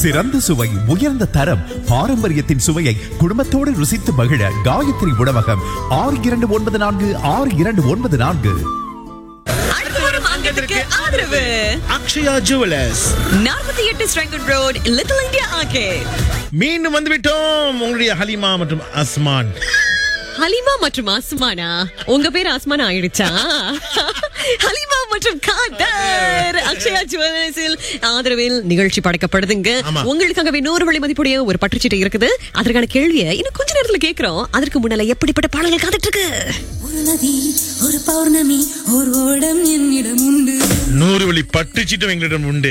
சிறந்த சுவை உயர்ந்த தரம் பாரம்பரியத்தின் சுவையை குடும்பத்தோடு ருசித்து மகிழ காயத்ரி உணவகம் ஆறு இரண்டு ஒன்பது நான்கு ஆறு இரண்டு ஒன்பது நான்கு அடுத்து வரும் அங்கத்திற்கு ஆதரவு அக்ஷயா ஜுவலர்ஸ் நாற்பத்தி எட்டு ஸ்ட்ரைகன் ரோட் லிட்டில் இந்தியா ஆர்கேட் மீண்டும் வந்துவிட்டோம் உங்களுடைய ஹலிமா மற்றும் அஸ்மான் ஹலிமா மற்றும் ஆஸ்மானா உங்க பேர் ஆஸ்மானா ஆயிடுச்சா ஹலிமா மற்றும் காதர் அக்ஷயா ஜுவல்லர்ஸில் ஆதரவில் நிகழ்ச்சி படைக்கப்படுதுங்க ஆமா. உங்களுக்காகவே நூறு வழி மதிப்புடைய ஒரு பற்றுச்சீட்டு இருக்குது அதற்கான கேள்வியை இன்னும் கொஞ்ச நேரத்துல கேக்குறோம் அதற்கு முன்னால எப்படிப்பட்ட பாடல்கள் காத்துட்டு இருக்கு ஒரு நதி ஒரு பௌர்ணமி ஒரு ஓடம் என்னிடம் உண்டு நூறு வழி பட்டுச்சிட்டும் எங்களிடம் உண்டு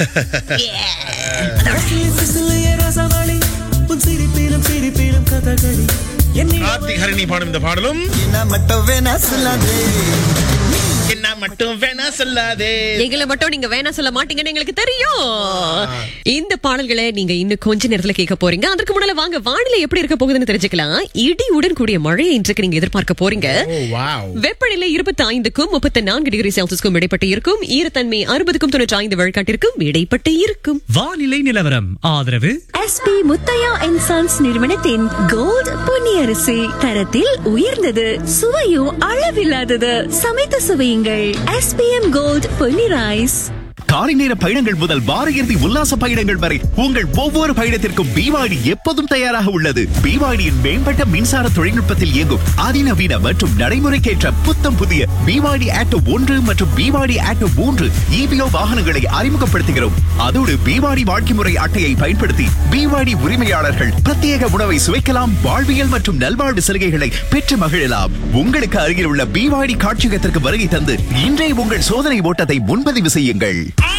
ரசமணி உன் சிரிப்பிலும் சிரிப்பிலும் கதகளி என்னை கார்த்திக் ஹரிணி பாடும் இந்த பாடலும் என்ன மட்டும் வேணா சொல்லாதே என்ன மட்டும் வேணா சொல்லாதே எங்களை மட்டும் நீங்க வேணாம் சொல்ல மாட்டீங்கன்னு எங்களுக்கு தெரியும் இந்த பாடல்களை நீங்க இன்னும் கொஞ்ச நேரத்துல கேட்க போறீங்க அதற்கு முன்னால வாங்க வானிலை எப்படி இருக்க போகுதுன்னு தெரிஞ்சுக்கலாம் இடியுடன் கூடிய மழையை இன்றைக்கு நீங்க எதிர்பார்க்க போறீங்க ஓ வாவ் வெப்பநிலை இருபத்தி ஐந்துக்கும் முப்பத்தி நான்கு டிகிரி செல்சியஸ்க்கும் இடைப்பட்டு இருக்கும் ஈரத்தன்மை அறுபதுக்கும் தொண்ணூற்றி ஐந்து விழுக்காட்டிற்கும் இடைப்பட்டு இருக்கும் வானிலை நிலவரம் ஆதரவு எஸ்பி முத்தையா அண்ட் சன்ஸ் நிறுவனத்தின் கோல்ட் பொன்னியரிசி தரத்தில் உயர்ந்தது சுவையும் அளவில்லாதது சமைத்து சுவையுங்கள் எஸ்பிஎம் கோல்ட் பொன்னி ரைஸ் காலை நேர பயணங்கள் முதல் வார இறுதி உல்லாச பயணங்கள் வரை உங்கள் ஒவ்வொரு பயணத்திற்கும் பிவாடி எப்போதும் தயாராக உள்ளது பிவாடியின் மேம்பட்ட மின்சார தொழில்நுட்பத்தில் இயங்கும் அதிநவீன மற்றும் நடைமுறைக்கேற்ற புத்தம் புதிய பிவாடி ஆட்டோ ஒன்று மற்றும் பிவாடி ஆட்டோ மூன்று இபிஓ வாகனங்களை அறிமுகப்படுத்துகிறோம் அதோடு பிவாடி வாழ்க்கை முறை அட்டையை பயன்படுத்தி பிவாடி உரிமையாளர்கள் பிரத்யேக உணவை சுவைக்கலாம் வாழ்வியல் மற்றும் நல்வாழ்வு சலுகைகளை பெற்று மகிழலாம் உங்களுக்கு அருகில் உள்ள பிவாடி காட்சியகத்திற்கு வருகை தந்து இன்றே உங்கள் சோதனை ஓட்டத்தை முன்பதிவு செய்யுங்கள்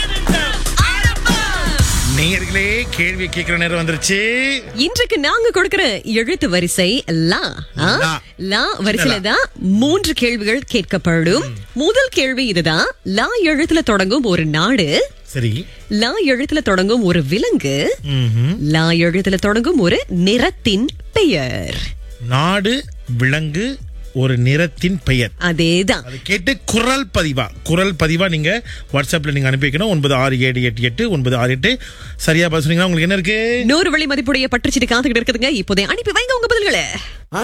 நேயர்களே கேள்வி கேட்கிற நேரம் வந்துருச்சு இன்றைக்கு நாங்க கொடுக்கிற எழுத்து வரிசை லா ஆ? லா. லா வரிசையில தான் மூன்று கேள்விகள் கேட்கப்படும் முதல் கேள்வி இதுதான் லா எழுத்துல தொடங்கும் ஒரு நாடு சரி லா எழுத்துல தொடங்கும் ஒரு விலங்கு ம்ஹும். லா எழுத்துல தொடங்கும் ஒரு நிறத்தின் பெயர் நாடு விலங்கு ஒரு நிறத்தின் பெயர் அதேதான் அது கேட்டு குரல் பதிவா குரல் பதிவா நீங்க வாட்ஸ்அப்ல நீங்க அனுப்பி வைக்கணும் ஒன்பது ஆறு ஏழு எட்டு எட்டு ஒன்பது ஆறு எட்டு சரியா பதில் சொன்னீங்கன்னா உங்களுக்கு என்ன இருக்கு நூறு வழி மதிப்புடைய பற்றுச்சீட்டு காத்துக்கிட்டு இருக்குதுங்க இப்போதே அனுப்பி வைங்க உங்க பதில்களை